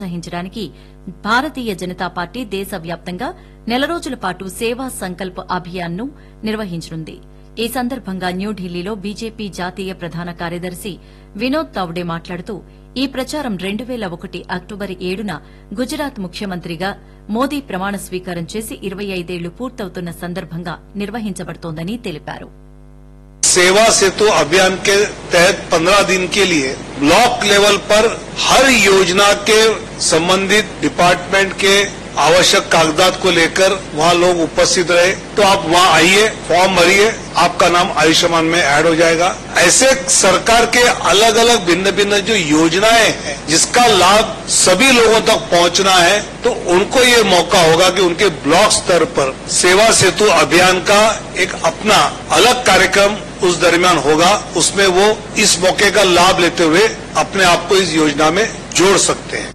ప్రోత్సహించడానికి భారతీయ జనతా పార్టీ దేశవ్యాప్తంగా నెల రోజుల పాటు సేవా సంకల్ప్ అభియాన్ ను నిర్వహించనుంది ఈ సందర్భంగా న్యూఢిల్లీలో బీజేపీ జాతీయ ప్రధాన కార్యదర్శి వినోద్ తావ్డే మాట్లాడుతూ ఈ ప్రచారం రెండు వేల ఒకటి అక్టోబర్ ఏడున గుజరాత్ ముఖ్యమంత్రిగా మోదీ ప్రమాణ స్వీకారం చేసి ఇరవై ఐదేళ్లు పూర్తవుతున్న సందర్భంగా నిర్వహించబడుతోందని తెలిపారు सेवा सेतु अभियान के तहत 15 दिन के लिए ब्लॉक लेवल पर हर योजना के संबंधित डिपार्टमेंट के आवश्यक कागजात को लेकर वहाँ लोग उपस्थित रहे तो आप वहाँ आइए फॉर्म भरिए आपका नाम आयुष्मान में ऐड हो जाएगा ऐसे सरकार के अलग अलग भिन्न भिन्न जो योजनाएं हैं जिसका लाभ सभी लोगों तक पहुंचना है तो उनको ये मौका होगा कि उनके ब्लॉक स्तर पर सेवा सेतु अभियान का एक अपना अलग कार्यक्रम उस दरमियान होगा उसमें वो इस मौके का लाभ लेते हुए अपने आप को इस योजना में जोड़ सकते हैं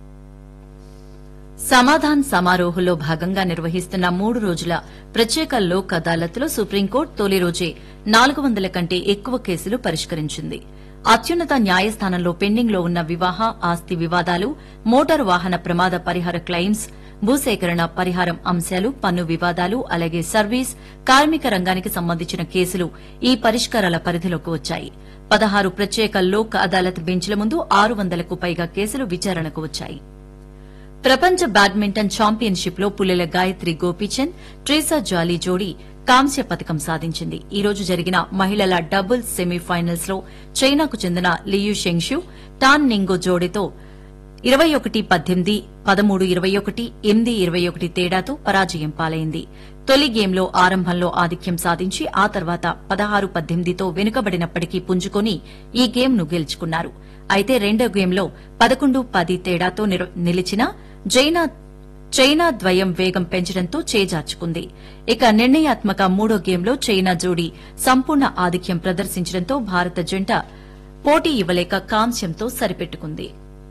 సమాధాన్ సమారోహలో భాగంగా నిర్వహిస్తున్న మూడు రోజుల ప్రత్యేక లోక్ అదాలత్లో సుప్రీంకోర్టు తొలి రోజే నాలుగు వందల కంటే ఎక్కువ కేసులు పరిష్కరించింది అత్యున్నత న్యాయస్థానంలో పెండింగ్లో ఉన్న వివాహ ఆస్తి వివాదాలు మోటారు వాహన ప్రమాద పరిహార క్లెయిమ్స్ భూసేకరణ పరిహారం అంశాలు పన్ను వివాదాలు అలాగే సర్వీస్ కార్మిక రంగానికి సంబంధించిన కేసులు ఈ పరిష్కారాల పరిధిలోకి వచ్చాయి పదహారు ప్రత్యేక లోక్ అదాలత్ బెంచ్ల ముందు ఆరు వందలకు పైగా కేసులు విచారణకు వచ్చాయి ప్రపంచ బ్యాడ్మింటన్ ఛాంపియన్షిప్ లో పుల్లెల గాయత్రి గోపీచంద్ ట్రేసా జాలీ జోడీ కాంస్య పథకం సాధించింది ఈ రోజు జరిగిన మహిళల డబుల్స్ సెమీఫైనల్స్ లో చైనాకు చెందిన లియు షెంగ్షు టాన్ నింగో జోడీతో ఇరవై ఒకటి పద్దెనిమిది పదమూడు ఇరవై ఒకటి ఎనిమిది ఇరవై ఒకటి తేడాతో పరాజయం పాలైంది తొలి గేమ్లో ఆరంభంలో ఆధిక్యం సాధించి ఆ తర్వాత పదహారు పద్దెనిమిదితో వెనుకబడినప్పటికీ పుంజుకొని ఈ గేమ్ను గెలుచుకున్నారు అయితే రెండో గేమ్లో పదకొండు పది తేడాతో నిర- నిలిచిన జైనా చైనా ద్వయం వేగం పెంచడంతో చేజార్చుకుంది ఇక నిర్ణయాత్మక మూడో గేమ్లో చైనా జోడీ సంపూర్ణ ఆధిక్యం ప్రదర్శించడంతో భారత జంట పోటీ ఇవ్వలేక కాంస్యంతో సరిపెట్టుకుంది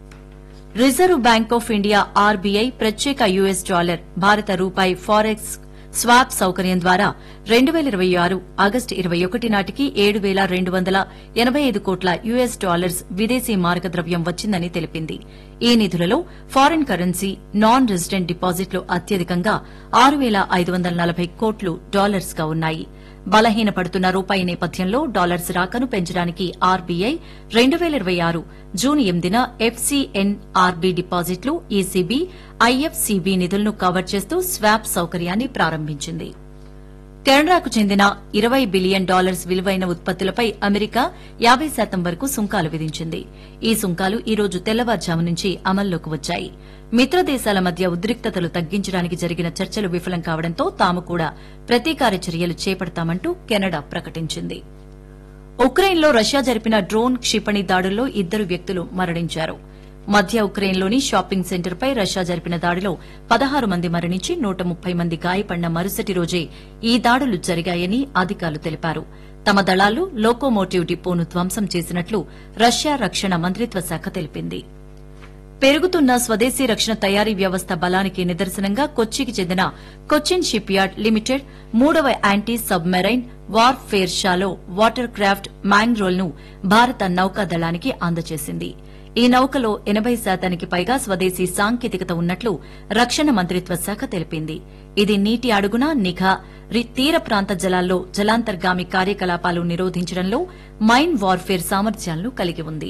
reserve bank of India RBI ప్రత్యేక యుఎస్ డాలర్ భారత రూపాయి ఫారెక్స్ స్వాప్ సౌకర్యం ద్వారా రెండు వేల ఇరవై ఆరు ఆగస్టు ఇరవై ఒకటి నాటికి ఏడు వేల రెండు వందల ఎనబై ఐదు కోట్ల యుఎస్ డాలర్స్ విదేశీ మార్గద్రవ్యం వచ్చిందని తెలిపింది ఈ నిధులలో ఫారిన్ కరెన్సీ నాన్ రెసిడెంట్ డిపాజిట్లు అత్యధికంగా ఆరు వేల ఐదు వందల నలభై కోట్లు డాలర్స్ గా ఉన్నాయి బలహీనపడుతున్న రూపాయి నేపథ్యంలో డాలర్స్ రాకను పెంచడానికి ఆర్బీఐ రెండు వేల ఇరవై ఆరు జూన్ ఎనిమిదిన ఎఫ్సీఎన్ఆర్బీ డిపాజిట్లు ఈసీబీ ఐఎఫ్సీబీ నిధులను కవర్ చేస్తూ స్వాప్ సౌకర్యాన్ని ప్రారంభించింది కెనడాకు చెందిన ఇరవై బిలియన్ డాలర్స్ విలువైన ఉత్పత్తులపై అమెరికా యాబై శాతం వరకు సుంకాలు విధించింది ఈ సుంకాలు ఈ రోజు తెల్లవారుజాము నుంచి అమల్లోకి వచ్చాయి మిత్ర దేశాల మధ్య ఉద్రిక్తతలు తగ్గించడానికి జరిగిన చర్చలు విఫలం కావడంతో తాము కూడా ప్రతీకార చర్యలు చేపడతామంటూ కెనడా ప్రకటించింది ఉక్రెయిన్లో రష్యా జరిపిన డ్రోన్ క్షిపణి దాడుల్లో ఇద్దరు వ్యక్తులు మరణించారు మధ్య ఉక్రెయిన్లోని షాపింగ్ సెంటర్పై రష్యా జరిపిన దాడిలో పదహారు మంది మరణించి నూట ముప్పై మంది గాయపడిన మరుసటి రోజే ఈ దాడులు జరిగాయని అధికారులు తెలిపారు తమ దళాలు లోకోమోటివ్ డిపోను ధ్వంసం చేసినట్లు రష్యా రక్షణ మంత్రిత్వ శాఖ తెలిపింది పెరుగుతున్న స్వదేశీ రక్షణ తయారీ వ్యవస్థ బలానికి నిదర్శనంగా కొచ్చికి చెందిన కొచ్చిన్ షిప్ యార్డ్ లిమిటెడ్ మూడవ anti submarine warfare shallow water craft Mangrol ను భారత నౌకాదళానికి అందజేసింది ఈ నౌకలో ఎనబై శాతానికి పైగా స్వదేశీ సాంకేతికత ఉన్నట్లు రక్షణ మంత్రిత్వ శాఖ తెలిపింది ఇది నీటి అడుగున నిఘా రి- తీర ప్రాంత జలాల్లో జలాంతర్గామి కార్యకలాపాలు నిరోధించడంలో మైన్ వార్ఫేర్ సామర్థ్యాలను కలిగి ఉంది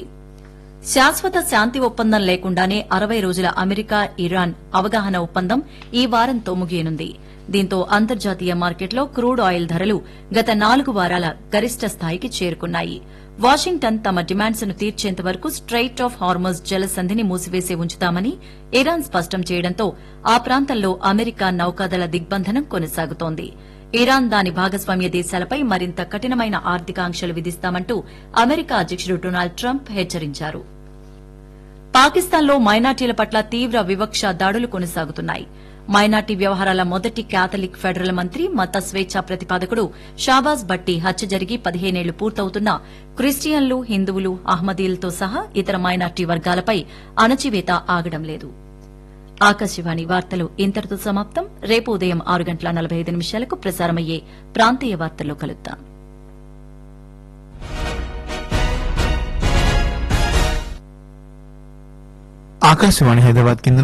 శాశ్వత శాంతి ఒప్పందం లేకుండానే అరవై రోజుల అమెరికా ఇరాన్ అవగాహన ఒప్పందం ఈ వారంతో ముగియనుంది దీంతో అంతర్జాతీయ మార్కెట్లో క్రూడ్ ఆయిల్ ధరలు గత నాలుగు వారాల గరిష్ట స్థాయికి చేరుకున్నాయి వాషింగ్టన్ తమ డిమాండ్స్ ను తీర్చేంత వరకు స్ట్రైట్ ఆఫ్ హార్మోజ్ జలసంధిని మూసివేసి ఉంచుతామని ఇరాన్ స్పష్టం చేయడంతో ఆ ప్రాంతంలో అమెరికా నౌకాదళ దిగ్బంధనం కొనసాగుతోంది ఇరాన్ దాని భాగస్వామ్య దేశాలపై మరింత కఠినమైన ఆర్థిక ఆంక్షలు విధిస్తామంటూ అమెరికా అధ్యకుడు డొనాల్డ్ ట్రంప్ హెచ్చరించారు పాకిస్తాన్లో మైనార్టీల పట్ల తీవ్ర వివక్ష దాడులు కొనసాగుతున్నాయి మైనార్టీ వ్యవహారాల మొదటి క్యాథలిక్ ఫెడరల్ మంత్రి మత స్వేచ్ఛ ప్రతిపాదకుడు షాబాజ్ భట్టి హత్య జరిగి పదిహేనేళ్లు పూర్తవుతున్నా క్రిస్టియన్లు హిందువులు అహ్మదీలతో సహా ఇతర మైనార్టీ వర్గాలపై అణచివేత ఆగడం లేదు ఆకాశవాణి వార్తలు ఇంతటితో సమాప్తం రేపు ఉదయం ఆరు గంటల నలభై ఐదు నిమిషాలకు ప్రసారమయ్యే ప్రాంతీయ వార్తల్లో కలుద్దాం ఆకాశవాణి హైదరాబాద్ కింద